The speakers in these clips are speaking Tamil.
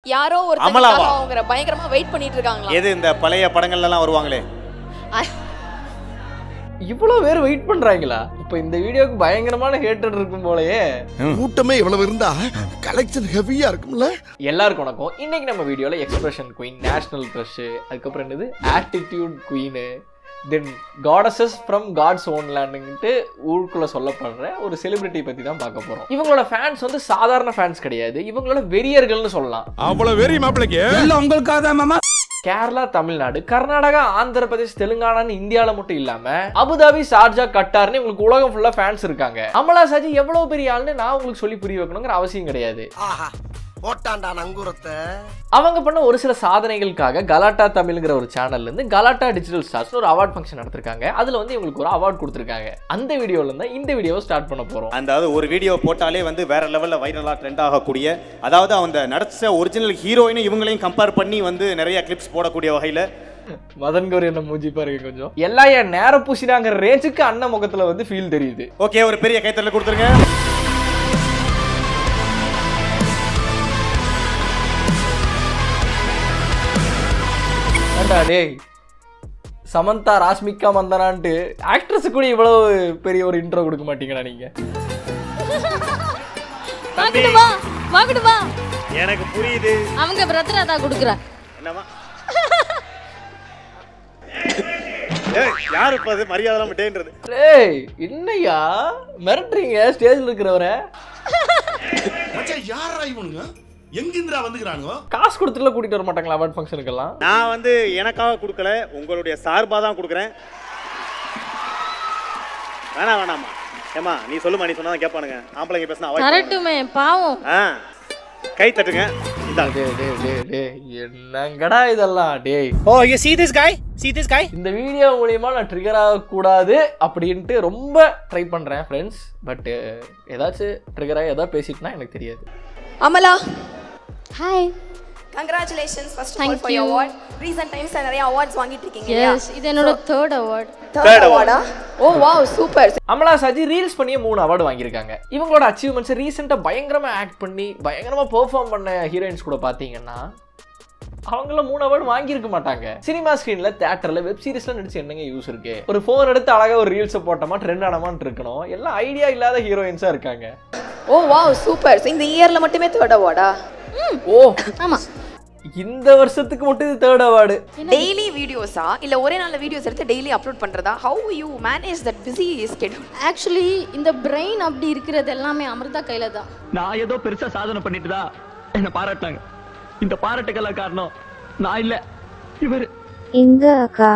யாரோ அமலாவா? ஒருத்தர் அவங்க பயங்கரமா வெயிட் பண்ணிட்டு இருக்காங்களா எது இந்த பழைய படங்கள்ல எல்லாம் வருவாங்களே இவ்வளோ பேர் வெயிட் பண்றாங்களா இப்போ இந்த வீடியோக்கு பயங்கரமான ஹேட்டர் இருக்கும் போலயே கூட்டமே இவ்வளவு இருந்தா கலெக்ஷன் ஹெவியா இருக்கும்ல எல்லாருக்கும் வணக்கம் இன்னைக்கு நம்ம வீடியோவில் எக்ஸ்பிரஷன் குயின் நேஷனல் க்ரஷ் அதுக்கப்புறம் என்னது attitude queen then goddess from God's own லேண்டுன்ட்டு ஊருக்குள்ள சொல்லப்படுற ஒரு செலிபிரிட்டி பற்றி தான் பார்க்க போகிறோம் இவங்களோட ஃபேன்ஸ் வந்து சாதாரண ஃபேன்ஸ் கிடையாது இவங்களோட வெறியர்கள்னு சொல்லலாம் அவ்வளவு வெறி மாப்பிளைக்கு கேரளா தமிழ்நாடு கர்நாடகா ஆந்திர பிரதேஷ் தெலுங்கானான்னு இந்தியாவில் மட்டும் இல்லாம அபுதாபி ஷார்ஜா கட்டார்னு உங்களுக்கு உலகம் ஃபுல்லா ஃபேன்ஸ் இருக்காங்க அமலா சாஜி எவ்வளவு பெரிய ஆள்னு நான் உங்களுக்கு சொல்லி புரிய வைக்கணுங்கிற அவசியம் கிடையாது ஆஹா போட்டான்டா நங்கூரத்தை அவங்க பண்ண ஒரு சில சாதனைகளுக்காக கலாட்டா தமிழ்ங்கிற ஒரு சேனல்ல இருந்து கலாட்டா டிஜிட்டல் ஸ்டார்ஸ் ஒரு அவார்ட் ஃபங்க்ஷன் நடத்திருக்காங்க அதுல வந்து இவங்களுக்கு ஒரு அவார்ட் கொடுத்துருக்காங்க அந்த வீடியோல இருந்து இந்த வீடியோவை ஸ்டார்ட் பண்ண போறோம் அதாவது ஒரு வீடியோ போட்டாலே வந்து வேற லெவல்ல வைரலா ட்ரெண்ட் ஆகக்கூடிய அதாவது அந்த நடிச்ச ஒரிஜினல் ஹீரோயினும் இவங்களையும் கம்பேர் பண்ணி வந்து நிறைய கிளிப்ஸ் போடக்கூடிய வகையில மதன் கோரி என்ன மூஞ்சி பாருங்க கொஞ்சம் எல்லாம் என் நேர பூசினாங்கிற ரேஞ்சுக்கு அண்ணன் முகத்துல வந்து ஃபீல் தெரியுது ஓகே ஒரு பெரிய கைத்தறல கொடுத்துருங்க ஏண்டா டேய் சமந்தா ராஷ்மிகா மந்தனான்ட்டு ஆக்ட்ரஸ் கூட இவ்வளவு பெரிய ஒரு இன்ட்ரோ கொடுக்க மாட்டீங்கடா நீங்க வாங்கிட்டு வா வாங்கிட்டு வா எனக்கு புரியுது அவங்க பிரதர் அதான் குடுக்குறா என்னமா ஏய், யாரு இப்ப அது மரியாதை விட்டேன்றது டேய் என்னய்யா மிரட்டுறீங்க ஸ்டேஜ்ல இருக்கிறவரை மச்சான் யாரா இவனுங்க எங்கிந்திரா வந்துக்கிறானுங்க காசு கொடுத்துட்டுல கூட்டிட்டு வர மாட்டாங்களா அவார்ட் ஃபங்க்ஷனுக்கெல்லாம் நான் வந்து எனக்காக கொடுக்கல உங்களுடைய சார்பாக தான் கொடுக்குறேன் வேணாம் வேணாம்மா ஏமா நீ சொல்லுமா நீ சொன்னா கேட்பானுங்க ஆம்பளைங்க பேசினா avoid பண்ணுவானுங்க. கரெக்ட்டுமே பாவம் ஆ கை தட்டுங்க இந்தாங்க டேய் டேய் டேய் டேய் என்னங்கடா இதெல்லாம் டேய் Oh, you see this guy? See this guy? இந்த வீடியோ மூலியமா நான் ட்ரிகர் ஆகக்கூடாது அப்படின்ட்டு ரொம்ப ட்ரை பண்றேன் ஃப்ரெண்ட்ஸ் பட் ஏதாச்சும் ட்ரிகர் ஆகி ஏதாவது பேசிட்டுனா எனக்கு தெரியாது Amala hi congratulations first of Thank all for your you. Award recent times நிறைய அவார்ட்ஸ் வாங்கிட்டு இருக்கீங்க இல்லையா எஸ் இது என்னோட third award Third third award. அவார்டா oh wow super Amala Saji reels பண்ணியே மூணு அவார்டு வாங்கியிருக்காங்க இவங்களோட அச்சீவ்மெண்ட்ஸ் ரீசெண்டாக பயங்கரமாக ஆக்ட் பண்ணி பயங்கரமாக பெர்ஃபார்ம் பண்ண ஹீரோயின்ஸ் கூட பார்த்தீங்கன்னா அவங்கள மூணு அவார்டு வாங்கியிருக்க மாட்டாங்க சினிமா ஸ்க்ரீனில் தேட்டரில் வெப் சீரிஸ்ல நடிச்சு என்னங்க யூஸ் இருக்கு ஒரு ஃபோன் எடுத்து அழகா ஒரு ரீல்ஸை போட்டோமா ட்ரெண்ட் ஆனமான்னு இருக்கணும் எல்லாம் ஐடியா இல்லாத ஹீரோயின்ஸாக இருக்காங்க ஓ வாவ் சூப்பர் இந்த இயர்ல மட்டுமே தேர்ட் அவார்டா ஓ ஆமா இந்த வருஷத்துக்கு மட்டும் இது தேர்ட் அவார்டு டெய்லி வீடியோஸா இல்ல ஒரே நாள்ல வீடியோஸ் எடுத்து டெய்லி அப்லோட் பண்றதா how you manage that busy schedule actually இந்த பிரெயின் அப்படி இருக்கிறது எல்லாமே அமிர்தா கையில தான் நான் ஏதோ பெருசா சாதனை பண்ணிட்டு தான் என்ன பாராட்டினாங்க இந்த பாராட்டுக்கெல்லாம் காரணம் நான் இல்ல இவரு எங்க அக்கா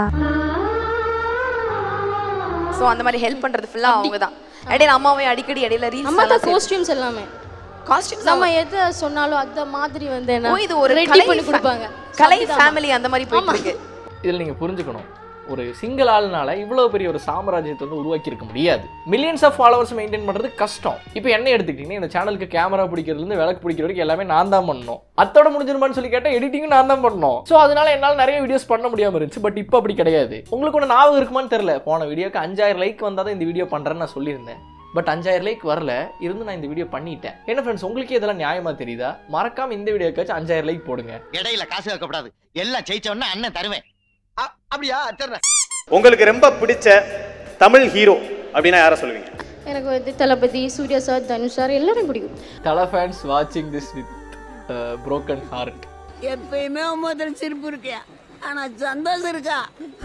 சோ அந்த மாதிரி ஹெல்ப் பண்றது ஃபுல்லா அவங்க தான் இடையில அம்மாவை அடிக்கடி இடையில அம்மா தான் ரீல்ஸ் கோஸ்டியூம்ஸ் எல்லாமே காஸ்டியூம்ஸ் நம்ம எதை சொன்னாலும் அந்த மாதிரி வந்து என்ன ஓ இது ஒரு ரெடி கலை பண்ணி கொடுப்பாங்க கலை அப்படிதான். ஃபேமிலி அந்த மாதிரி போயிட்டு இருக்கு இதில் நீங்கள் புரிஞ்சுக்கணும் ஒரு சிங்கிள் ஆள்னால இவ்வளோ பெரிய ஒரு சாம்ராஜ்யத்தை வந்து உருவாக்கி இருக்க முடியாது மில்லியன்ஸ் ஆஃப் ஃபாலோவர்ஸ் மெயின்டைன் பண்ணுறது கஷ்டம் இப்போ என்ன எடுத்துக்கிட்டீங்கன்னா இந்த சேனலுக்கு கேமரா பிடிக்கிறதுலேருந்து விளக்கு பிடிக்கிற வரைக்கும் எல்லாமே நான் தான் பண்ணணும் அத்தோட முடிஞ்சிருமான்னு சொல்லி கேட்டால் எடிட்டிங்கும் நான் தான் பண்ணணும் ஸோ அதனால என்னால் நிறைய வீடியோஸ் பண்ண முடியாமல் இருந்துச்சு பட் இப்போ அப்படி கிடையாது உங்களுக்கு ஒன்று ஞாபகம் இருக்குமான்னு தெரில போன வீடியோக்கு அஞ்சாயிரம் லைக் வந்தால் தான் இந்த வீடியோ பண்ணுறேன்னு நான் சொல்லியிருந்தேன் பட் அஞ்சாயிரம் லைக் வரல இருந்து நான் இந்த வீடியோ பண்ணிட்டேன் என்ன ஃப்ரெண்ட்ஸ் உங்களுக்கு இதெல்லாம் நியாயமா தெரியுதா மறக்காம இந்த வீடியோக்காச்சும் அஞ்சாயிரம் லைக் போடுங்க இடையில காசு வைக்கப்படாது எல்லாம் ஜெயிச்சவொன்னு அண்ணன் தருவேன் அப்படியா சரி உங்களுக்கு ரொம்ப பிடிச்ச தமிழ் ஹீரோ அப்படின்னா யாரை சொல்லுவீங்க எனக்கு வந்து தளபதி சூர்யா சார் தனுஷ் சார் எல்லாரும் பிடிக்கும் தல ஃபேன்ஸ் வாட்சிங் திஸ் வித் broken ஹார்ட் எப்பயுமே முதல் சிரிப்பு இருக்கா ஆனா சந்தோஷம் இருக்கா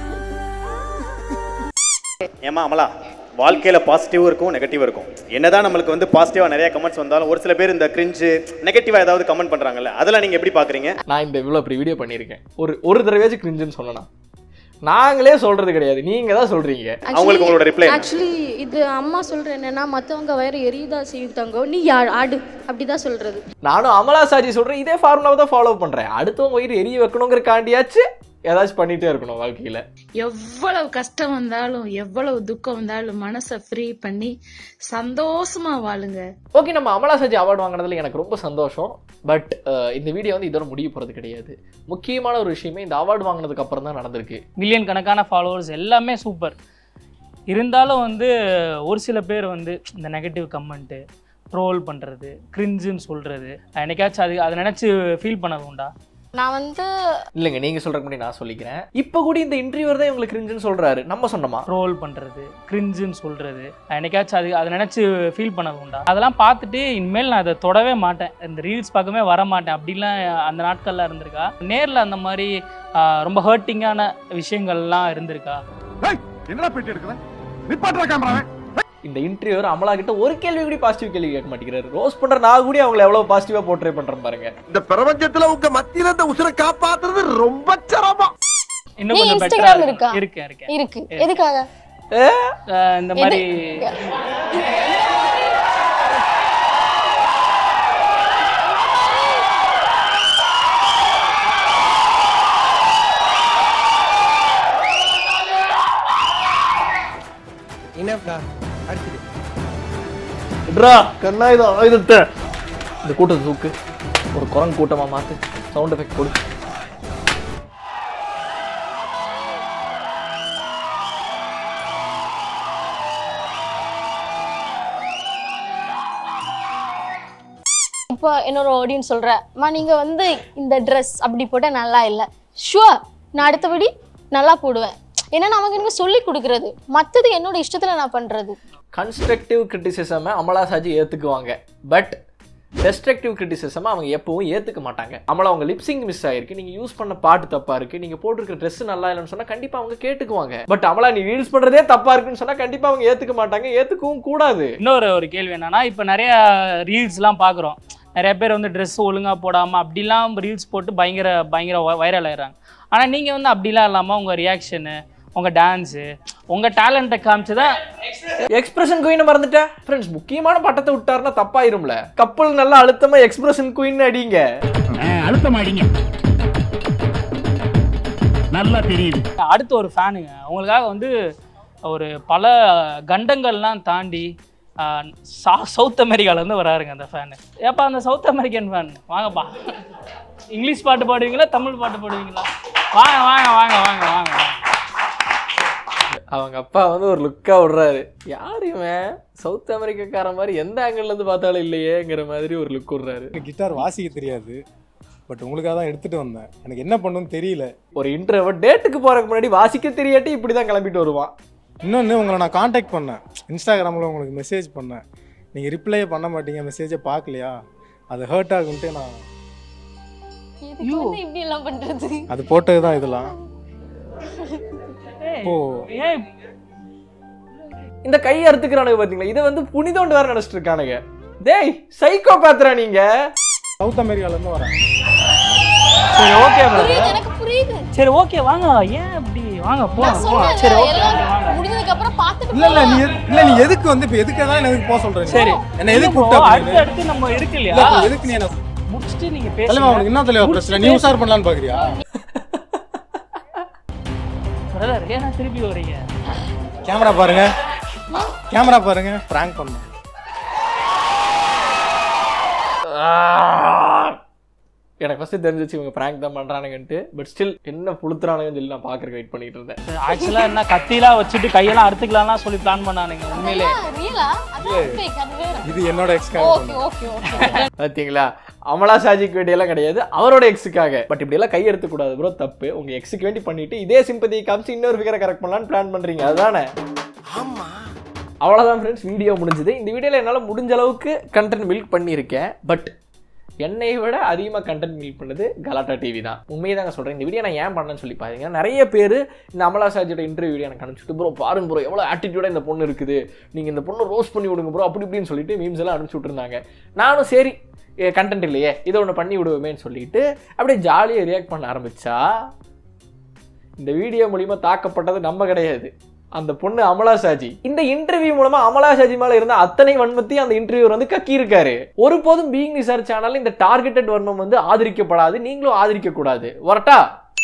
ஏமா அமலா வாழ்க்கையில பாசிட்டிவும் இருக்கும் நெகட்டிவ் இருக்கும் என்னதான் நம்மளுக்கு வந்து பாசிட்டிவா நிறைய கமெண்ட்ஸ் வந்தாலும் ஒரு சில பேர் இந்த கிரிஞ்சு நெகட்டிவா ஏதாவது கமெண்ட் பண்றாங்கல்ல அதெல்லாம் நீங்க எப்படி பாக்குறீங்க நான் இந்த இவ்வளோ அப்படி வீடியோ பண்ணியிருக்கேன் ஒரு ஒரு தடவையாச்சும் கிரிஞ்சுன்னு சொல்லலாம் நாங்களே சொல்றது கிடையாது நீங்க தான் சொல்றீங்க அவங்களுக்கு உங்களோட reply என்ன? ஆக்சுவலி இது அம்மா சொல்ற என்னன்னா மத்தவங்க வயிறு எரியுதா செய்யுதாங்க நீ யா- ஆடு அப்படிதான் சொல்றது நானும் அமலா சாஜி சொல்றேன் இதே ஃபார்முலாவை தான் ஃபாலோ பண்றேன் அடுத்தவங்க வயிறு எரிய வைக்கணுங்கிறக்காண்டியாச்சு ஏதாச்சும் பண்ணிட்டே இருக்கணும் வாழ்க்கையில எவ்வளவு கஷ்டம் வந்தாலும் எவ்வளவு துக்கம் வந்தாலும் மனசை ஃப்ரீ பண்ணி சந்தோஷமா வாழுங்க ஓகே நம்ம அமலா சாஜி அவார்டு வாங்கினதுல எனக்கு ரொம்ப சந்தோஷம் பட் இந்த வீடியோ வந்து இதோட முடிய போறது கிடையாது முக்கியமான ஒரு விஷயமே இந்த அவார்டு வாங்கினதுக்கு அப்புறம் தான் நடந்திருக்கு மில்லியன் கணக்கான ஃபாலோவர்ஸ் எல்லாமே சூப்பர் இருந்தாலும் வந்து ஒரு சில பேர் வந்து இந்த நெகட்டிவ் கமெண்ட்டு ட்ரோல் பண்ணுறது கிரிஞ்சுன்னு சொல்கிறது என்னைக்காச்சும் அது அதை நினச்சி ஃபீல் பண்ணது உண்டா நான் வந்து இல்லைங்க நீங்க சொல்றதுக்கு முன்னாடி நான் சொல்லிக்கிறேன் இப்போ கூட இந்த இன்டர்வியூவர் தான் இவங்களுக்கு கிரிஞ்சுன்னு சொல்றாரு நம்ம சொன்னோமா ட்ரோல் பண்ணுறது கிரிஞ்சுன்னு சொல்கிறது என்னைக்காச்சும் அது அதை நினச்சி ஃபீல் பண்ணது உண்டா அதெல்லாம் பார்த்துட்டு இனிமேல் நான் அதை தொடவே மாட்டேன் இந்த ரீல்ஸ் பார்க்கவே வர மாட்டேன் அப்படிலாம் அந்த நாட்கள்லாம் இருந்திருக்கா நேரில் அந்த மாதிரி ஆஹ், ரொம்ப ஹர்ட்டிங்கான விஷயங்கள்லாம் இருந்திருக்கா என்னடா பேட்டி எடுக்கிற நிப்பாட்டுற கேமராவை இந்த இன்டர்வியூவர் அமலா கிட்ட ஒரு கேள்வி கூட பாசிட்டிவ் கேள்வி கேட்க மாட்டேங்கிறாரு ரோஸ் பண்ற நான் கூட அவங்களை எவ்வளவு பாசிட்டிவா போர்ட்ரே பண்றேன் பாருங்க இந்த பிரபஞ்சத்துல உங்க மத்தியில இந்த உசுரை காப்பாத்துறது ரொம்ப சிரமம் இன்னும் நீ கொஞ்சம் Instagram பெட்டரா இருக்கா? இருக்கேன் இருக்கேன் இருக்கு எதுக்காக ஆஹ், இந்த மாதிரி என்னப்பா அடிச்சுட்டு விட்றா கண்ணாயுத ஆயுதத்தை இந்த கூட்டத்தை தூக்கு ஒரு குரங்கு கூட்டமா மாத்து சவுண்ட் எஃபெக்ட் கொடு இப்போ என்னோட ஆடியன்ஸ் சொல்கிறேன் அம்மா நீங்கள் வந்து இந்த ட்ரெஸ் அப்படி போட்டால் நல்லா இல்லை ஷுவர் நான் அடுத்தபடி நல்லா போடுவேன் ஏன்னா நமக்கு எனக்கு சொல்லி கொடுக்குறது மற்றது என்னோட இஷ்டத்தில் நான் பண்ணுறது கன்ஸ்ட்ரக்டிவ் கிரிட்டிசிசமை அமலா சாஜி ஏத்துக்குவாங்க பட் டெஸ்ட்ரக்டிவ் கிரிட்டிசிசம் அவங்க எப்பவும் ஏத்துக்க மாட்டாங்க அமலா அவங்க லிப்சிங் மிஸ் ஆயிருக்கு நீங்க யூஸ் பண்ண பாட்டு தப்பா இருக்கு நீங்க போட்டிருக்க Dress நல்லா இல்லைன்னு சொன்னா கண்டிப்பா அவங்க கேட்டுக்குவாங்க பட் அமலா நீ ரீல்ஸ் பண்றதே தப்பா இருக்குன்னு சொன்னா கண்டிப்பா அவங்க ஏத்துக்க மாட்டாங்க ஏத்துக்கவும் கூடாது இன்னொரு ஒரு கேள்வி என்னன்னா இப்போ நிறைய ரீல்ஸ்லாம் பார்க்குறோம் நிறைய பேர் வந்து ட்ரெஸ் ஒழுங்கா போடாமல் அப்படிலாம் ரீல்ஸ் போட்டு பயங்கர பயங்கர வைரல் ஆயிடுறாங்க ஆனால் நீங்கள் வந்து அப்படிலாம் இல்லாமல் உங்கள் ரியாக்ஷனு உங்கள் டான்ஸு உங்கள் டேலண்ட்டை காமிச்சு தான் எக்ஸ்பிரஷன் குயின் மறந்துட்டேன் ஃப்ரெண்ட்ஸ் முக்கியமான பட்டத்தை விட்டாருன்னா தப்பாயிரும்ல கப்பல் நல்லா அழுத்தமா எக்ஸ்பிரஷன் குயின் அடிங்க அழுத்தம் அடிங்க நல்லா தெரியுது அடுத்து ஒரு ஃபேனுங்க உங்களுக்காக வந்து ஒரு பல கண்டங்கள்லாம் தாண்டி ஆஹ், சா- சவுத் அமெரிக்காலேருந்து வராருங்க அந்த ஃபேனு ஏப்பா அந்த சவுத் அமெரிக்கன் ஃபேன் வாங்கப்பா இங்கிலீஷ் பாட்டு பாடுவீங்களா தமிழ் பாட்டு பாடுவீங்களா வாங்க வாங்க வாங்க வாங்க வாங்க வாங்க அவங்க அப்பா வந்து ஒரு லுக்கா விடுறாரு யார் இவன் சவுத் அமெரிக்காக்காரன் மாதிரி எந்த ஆங்கிள் இருந்து பார்த்தாலும் இல்லையேங்கிற மாதிரி ஒரு லுக் விடுறாரு எனக்கு கிட்டார் வாசிக்க தெரியாது பட் உங்களுக்காக தான் எடுத்துட்டு வந்தேன் எனக்கு என்ன பண்ணணும்னு தெரியல ஒரு இன்டர்வ டேட்டுக்கு போறதுக்கு முன்னாடி வாசிக்க தெரியாட்டி இப்படி தான் கிளம்பிட்டு வருவான் இன்னொன்று உங்களை நான் காண்டாக்ட் பண்ணேன் இன்ஸ்டாகிராமில் உங்களுக்கு மெசேஜ் பண்ணேன் நீங்கள் ரிப்ளையே பண்ண மாட்டீங்க மெசேஜை பார்க்கலையா அது ஹர்ட் ஆகுன்ட்டு நான் இதுக்கு வந்து இப்படி எல்லாம் பண்ணுறது அது போட்டது தான் இதெல்லாம் ஓ ஏன் இந்த கை அறுத்துக்கிறானுங்க பாத்தீங்களா இதை வந்து புனிதோண்டு வேற நினைச்சிட்டு இருக்கானுங்க டேய் சைக்கோ பாத்துறா நீங்க சவுத் அமெரிக்காலேருந்து வரேன் சரி ஓகே புரியுது எனக்கு புரியுது சரி ஓகே வாங்க ஏன் இப்படி வாங்க நான் போலாம் போலாம் சொன்னேன்ல, சரி ஓகே எல்லாம் முடிஞ்சதுக்கு அப்புறம் பார்த்துட்டு இல்ல இல்ல நீ போலாம். எது- இல்ல நீ எதுக்கு வந்து இப்போ எதுக்கு தான் என்ன எதுக்கு போக சொல்றேன் சரி என்ன எதுக்கு இப்போ கூப்பிட்ட அடுத்து அப்படின்னு? அடுத்து நம்ம இருக்கு இல்ல, இல்லையா இப்போ எதுக்கு நீ என்ன முடிச்சுட்டு நீங்க தலைவா பேசுங்க உனக்கு என்ன தலைவா பிரச்சனை நீ உசார் பண்ணலான்னு பாக்குறியா பிரதர் ஏன் திருப்பி வரீங்க கேமரா பாருங்க கேமரா பாருங்க பிராங்க் பண்ண எனக்கு ஃபர்ஸ்ட் தெரிஞ்சிச்சு இவங்க பிராங்க் தான் பண்றானுங்கன்ட்டு பட் ஸ்டில் என்ன புளுத்துறானுங்கன்னு சொல்லி நான் பாக்குறதுக்கு வெயிட் பண்ணிட்டு இருந்தேன் ஆக்சுவலா என்ன கத்திலாம் வச்சுட்டு கையெல்லாம் அறுத்துக்கலாம்லாம் சொல்லி பிளான் பண்ணானுங்க உண்மையிலே ரியலா அது fake, அது வேற இது என்னோட எக்ஸ்காக ஓகே ஓகே ஓகே பாத்தீங்களா அமலா ஷாஜிக்கு வேண்டியெல்லாம் கிடையாது அவரோட எக்ஸுக்காக பட் இப்படி எல்லாம் கை எடுத்துக்கூடாது ப்ரோ தப்பு உங்க எக்ஸுக்கு வேண்டி பண்ணிட்டு இதே சிம்பதியை காமிச்சு இன்னொரு ஃபிகரை கரெக்ட் பண்ணலாம்னு பிளான் பண்றீங்க அதுதானே அவ்வளோதான் ஃப்ரெண்ட்ஸ் வீடியோ முடிஞ்சது இந்த வீடியோவில் என்னால் முடிஞ்ச அளவுக்கு கண்டென்ட் மில்க் பண்ணியிருக்கேன் பட் என்னை விட அதிகமாக கண்டென்ட் மில்க் பண்ணது கலாட்டா டிவி தான் உண்மையை தாங்க சொல்கிறேன் இந்த வீடியோ நான் ஏன் பண்ணேன்னு சொல்லி பாருங்க நிறைய பேர் இந்த அமலா சாஜியோட இன்டர்வியூ வீடியோ எனக்கு அனுப்பிச்சுட்டு ப்ரோ பாருங்க ப்ரோ எவ்வளோ ஆட்டிடியூடாக இந்த பொண்ணு இருக்குது நீங்கள் இந்த பொண்ணு ரோஸ் பண்ணி விடுங்க ப்ரோ அப்படி இப்படின்னு சொல்லிட்டு மீம்ஸ் எல்லாம் அனுப்பிச்சு விட்டுருந்தாங்க நானும் சரி கண்டென்ட் இல்லையே இதை ஒன்று பண்ணி விடுவோமேன்னு சொல்லிட்டு அப்படியே ஜாலியாக ரியாக்ட் பண்ண ஆரம்பிச்சா இந்த வீடியோ மூலியமா தாக்கப்பட்டது நம்ம கிடையாது அந்த பொண்ணு அமலா சாஜி இந்த இன்டர்வியூ மூலமா அமலா சாஜி மேல இருந்த அத்தனை வன்மத்தையும் அந்த இன்டர்வியூ வந்து கக்கி இருக்காரு ஒருபோதும் பீயிங் ரிசர்ச் சேனல் இந்த டார்கெட்டட் வன்மம் வந்து ஆதரிக்கப்படாது நீங்களும் ஆதரிக்க கூடாது வரட்டா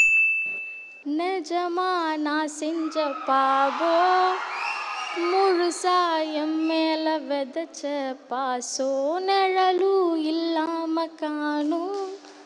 நிஜமா நான் செஞ்ச பாவோ முழுசா என் மேல விதைச்ச பாசோ நிழலும் இல்லாம காணும்